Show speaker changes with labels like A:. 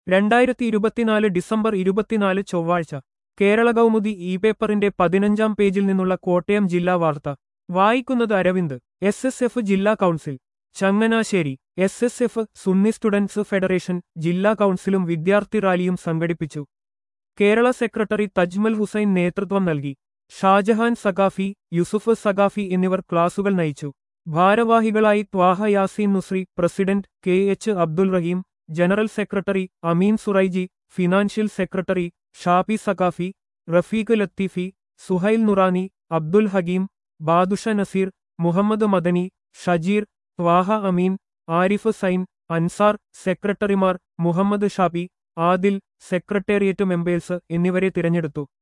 A: രണ്ടായിരത്തി ഇരുപത്തിനാല് ഡിസംബർ ഇരുപത്തിനാല് ചൊവ്വാഴ്ച കേരള കൗമുദി ഇ പേപ്പറിന്റെ പതിനഞ്ചാം പേജിൽ നിന്നുള്ള കോട്ടയം ജില്ലാ വാർത്ത വായിക്കുന്നത് അരവിന്ദ് എസ് എസ് എഫ് ജില്ലാ council Changanassery S S F Sunni students federation ജില്ലാ കൗൺസിലും വിദ്യാർത്ഥി റാലിയും സംഘടിപ്പിച്ചു കേരള സെക്രട്ടറി തജ്മൽ ഹുസൈൻ നേതൃത്വം നൽകി ഷാജഹാൻ സഖാഫി യുസുഫ് സഖാഫി എന്നിവർ ക്ലാസുകൾ നയിച്ചു ഭാരവാഹികളായി Thwaha Yaseen Nusri president K H Abdul Raheem general secretary Ameen Suraiji financial secretary Shafi Saqafi Rafeeq Latheefi Suhail Noorani Abdul Hakeem Badusha Naseer Muhammad Madani Shajeer Thwaha Ameen Arif Zain Ansar സെക്രട്ടറിമാർ മുഹമ്മദ് ഷാബി ആദിൽ സെക്രട്ടേറിയറ്റ് മെമ്പേഴ്സ് എന്നിവരെ തിരഞ്ഞെടുത്തു